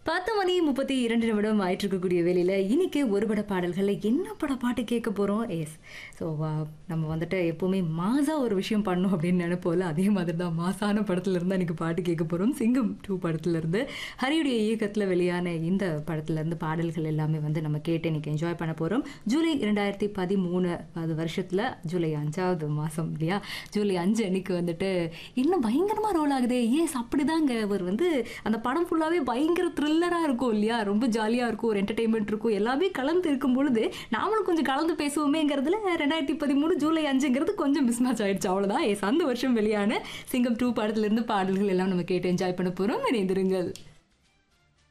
பத்து மணி முப்பத்தி இரண்டு நிமிடம் ஆயிட்டு இருக்கக்கூடிய வேலையில் இன்னைக்கு ஒரு பட பாடல்களில் என்ன பட பாட்டு கேட்க போகிறோம் எஸ் ஸோ நம்ம வந்துட்டு எப்போவுமே மாசா ஒரு விஷயம் பண்ணணும் அப்படின்னு நினைப்போம்ல அதே மாதிரி தான் மாசான படத்துல இருந்து இன்னைக்கு பாட்டு கேட்க போகிறோம் சிங்கம் டூ படத்துலேருந்து ஹரியுடைய இயக்கத்தில் வெளியான இந்த படத்துலேருந்து பாடல்கள் எல்லாமே வந்து நம்ம கேட்டு இன்னைக்கு என்ஜாய் பண்ண போகிறோம் ஜூலை இரண்டாயிரத்தி பதிமூணு அது வருஷத்தில் ஜூலை அஞ்சாவது மாதம் இல்லையா ஜூலை அஞ்சு அன்னைக்கு வந்துட்டு இன்னும் பயங்கரமாக ரோல் ஆகுதே ஏஸ் அப்படிதாங்க அவர் வந்து அந்த படம் ஃபுல்லாகவே பயங்கர த்ரில்லராக இருக்கும் இல்லையா ரொம்ப ஜாலியாக இருக்கும் ஒரு என்டர்டெயின்மெண்ட் இருக்கும் எல்லாமே கலந்து இருக்கும் பொழுது நாமளும் கொஞ்சம் கலந்து பேசுவோமேங்கிறதுல ரெண்டாயிரத்தி பதிமூணு ஜூலை அஞ்சுங்கிறது கொஞ்சம் மிஸ் மேட்ச் ஆயிடுச்சு அவ்வளோதான் எஸ் அந்த வருஷம் வெளியான சிங்கம் டூ படத்துலேருந்து பாடல்கள் எல்லாம் நம்ம கேட்டு என்ஜாய் பண்ண போகிறோம் இணைந்திருங்கள்